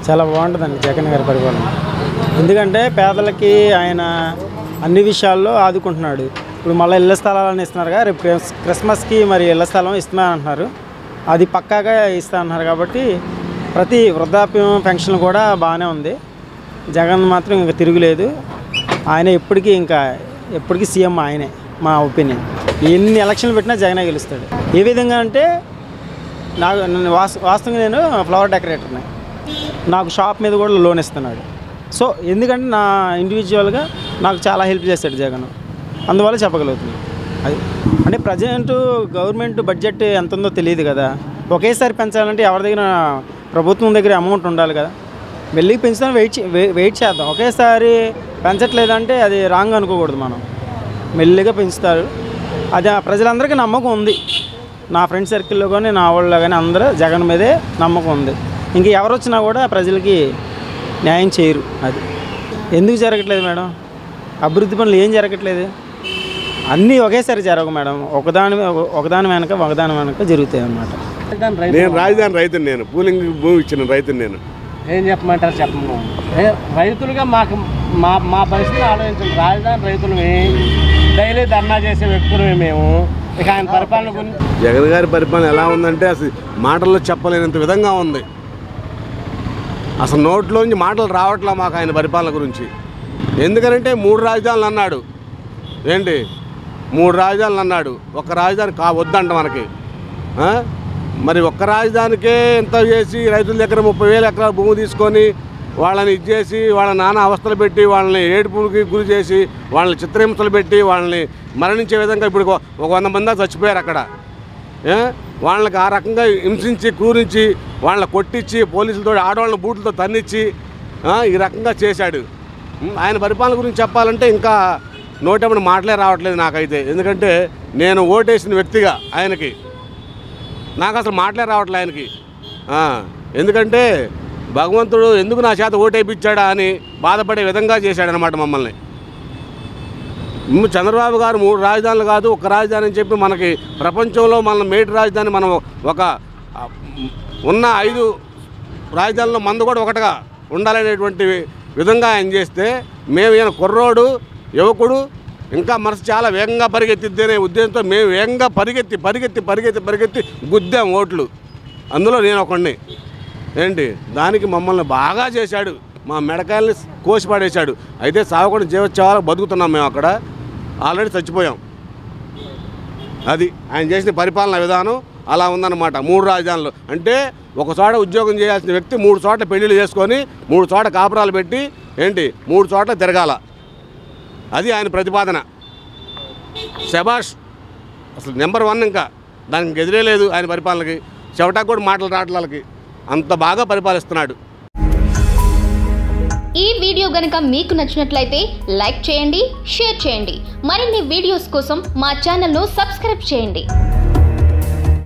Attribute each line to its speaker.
Speaker 1: చాలా బాగుంటుందండి జగన్ గారి పరిపాలన ఎందుకంటే పేదలకి ఆయన అన్ని విషయాల్లో ఆదుకుంటున్నాడు ఇప్పుడు మళ్ళీ ఇళ్ల స్థలాలను ఇస్తున్నారుగా రేపు క్రిస్- క్రిస్మస్కి మరి ఇళ్ల స్థలం ఇస్తున్నా అంటున్నారు అది పక్కాగా ఇస్తా అంటున్నారు కాబట్టి ప్రతి వృద్ధాప్యం పెన్షన్ కూడా బాగానే ఉంది జగన్ మాత్రం ఇంకా తిరుగులేదు ఆయన ఎప్పటికీ ఇంకా ఎప్పటికీ సీఎం ఆయనే మా ఒపీనియన్ ఎన్ని ఎలక్షన్లు పెట్టినా జగనే గెలుస్తాడు ఏ విధంగా అంటే నాకు నన్ను వాస్ వాస్తవంగా నేను ఫ్లవర్ డెకరేటర్ని నాకు షాప్ మీద కూడా లోన్ ఇస్తున్నాడు సో ఎందుకంటే నా ఇండివిజువల్గా నాకు చాలా హెల్ప్ చేశాడు జగన్ అందువల్ల చెప్పగలుగుతున్నాను అది అంటే ప్రజెంట్ గవర్నమెంట్ బడ్జెట్ ఎంత ఉందో తెలియదు కదా ఒకేసారి పెంచాలంటే ఎవరి దగ్గర ప్రభుత్వం దగ్గర అమౌంట్ ఉండాలి కదా మెల్లికి పెంచుతాం వెయిట్ చే- వె- వెయిట్ చేద్దాం ఒకేసారి పెంచట్లేదంటే అది రాంగ్ అనుకోకూడదు మనం మెల్లిగా పెంచుతారు అది ఆ ప్రజలందరికీ నమ్మకం ఉంది నా ఫ్రెండ్ సర్కిల్లో కానీ నా వాళ్ళలో కానీ అందరూ జగన్ మీదే నమ్మకం ఉంది ఇంక ఎవరు వచ్చినా కూడా ప్రజలకి న్యాయం చేయరు అది ఎందుకు జరగట్లేదు మేడం అభివృద్ధి పనులు ఏం జరగట్లేదు అన్నీ ఒకేసారి జరగవు మేడం ఒకదాని ఒకదాని వెనక ఒకదాని వెనక జరుగుతాయి అన్నమాట
Speaker 2: రాజధాని రైతు
Speaker 3: నేను రాజధాని రైతుని నేను పూలింగ్ భూమి ఇచ్చిన రైతుని నేను
Speaker 2: ఏం చెప్పమంటారు చెప్పము ఏ, రైతులుగా మాకు మా మా పరిస్థితి ఆలోచించండి రాజధాని రైతులవి డైలీ ధర్నా చేసే వ్యక్తులమే మేము ఇక ఆయన పరిపాలన గురించి
Speaker 3: జగన్ గారి పరిపాలన ఎలా ఉందంటే అసలు మాటల్లో చెప్పలేనంత విధంగా ఉంది అసలు నోట్లోంచి మాటలు రావట్లా మాకు ఆయన పరిపాలన గురించి ఎందుకనంటే మూడు రాజధానులు అన్నాడు ఏంటి మూడు రాజధానులు అన్నాడు ఒక రాజధాని కా వద్దంట మనకి ఆ? మరి ఒక్క రాజధానికే ఎంత చేసి రైతుల దగ్గర ముప్పై వేల ఎకరాల భూమి తీసుకొని వాళ్ళని ఇచ్చేసి వాళ్ళ నాన్న అవస్థలు పెట్టి వాళ్ళని ఏడుపులకి గురి చేసి వాళ్ళని చిత్రహింసలు పెట్టి వాళ్ళని మరణించే విధంగా ఇప్పుడు ఒక- ఒక వంద మంది దాకా చచ్చిపోయారు అక్కడ ఏ? వాళ్ళకి ఆ రకంగా హింసించి కూరించి వాళ్ళని కొట్టించి పోలీసులతో ఆడవాళ్ళని బూట్లతో తన్నిచ్చి ఆ, ఈ రకంగా చేశాడు ఉం, ఆయన పరిపాలన గురించి చెప్పాలంటే ఇంకా నోటెమ్మడి మాటలే రావట్లేదు నాకైతే ఎందుకంటే నేను ఓటేసిన వ్యక్తిగా ఆయనకి నాకు అసలు మాటలే రావట్లే ఆయనకి ఆ, ఎందుకంటే భగవంతుడు ఎందుకు నా చేత ఓటేపించాడా అని బాధపడే విధంగా చేశాడనమాట మమ్మల్ని మ్మ్ చంద్రబాబు గారు మూడు రాజధానులు కాదు ఒక రాజధాని అని చెప్పి మనకి ప్రపంచంలో మన మేటి రాజధాని మనం ఒక ఆ, ఉన్న ఐదు రాజధానుల్లో మందు కూడా ఒకటిగా ఉండాలనేటువంటి విధంగా ఆయన చేస్తే మేము ఈయన కుర్రోడు యువకుడు ఇంకా మనసు చాలా వేగంగా పరిగెత్తిద్దనే ఉద్దేశంతో మేము వేగంగా పరిగెత్తి పరిగెత్తి పరిగెత్తి పరిగెత్తి గుద్దాం ఓట్లు అందులో నేను ఒకడిని ఏంటి దానికి మమ్మల్ని బాగా చేశాడు మా మెడకాయల్ని కోసి పడేశాడు అయితే సావకుండా జీవోత్సవాలకు బతుకుతున్నాం మేము అక్కడ ఆల్రెడీ చచ్చిపోయాం అది ఆయన చేసిన పరిపాలన విధానం అలా ఉందన్నమాట మూడు రాజధానులు అంటే ఒక చోట ఉద్యోగం చేయాల్సిన వ్యక్తి మూడు చోట్ల పెళ్ళిళ్ళు చేసుకొని మూడు చోట కాపురాలు పెట్టి ఏంటి మూడు చోట్ల తిరగాల అది ఆయన ప్రతిపాదన శబాష్ అసలు నెంబర్ వన్ ఇంకా దానికి ఎదిరే లేదు ఆయన పరిపాలనకి చెవటాకు కూడా మాటలు రావట్లకి అంత బాగా పరిపాలిస్తున్నాడు
Speaker 4: ఈ వీడియో గనక మీకు నచ్చినట్లయితే లైక్ చేయండి షేర్ చేయండి మరిన్ని వీడియోస్ కోసం మా ఛానల్ను సబ్స్క్రైబ్ చేయండి